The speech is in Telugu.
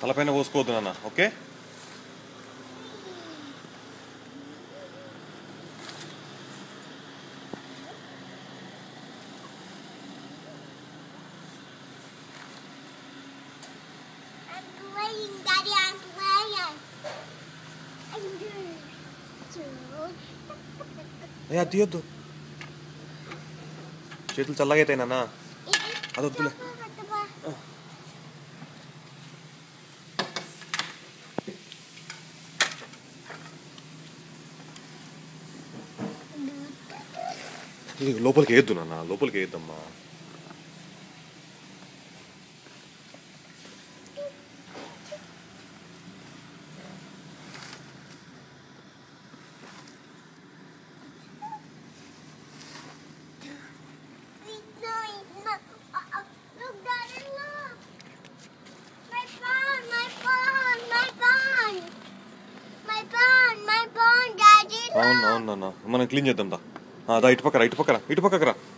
తలపైన పోసుకోవద్దు నాన్న okay I'm playing, Daddy. I'm playing. I'm doing two. ఏ అది తీయొద్దు చేతులు చల్లగా అవుతాయి నాన్న అది వద్దులే ఇది లోపలికి వేయద్దు నాన్న లోపలికి వేయద్దమ్మా Look, Daddy, look. My phone, my phone, my phone. My phone, my phone, Daddy, అవును look. అవును నాన్న మనం క్లీన్ చేద్దాం దా ఆ, దా ఇటు పక్కరా ఇటు పక్కరా ఇటు పక్కరా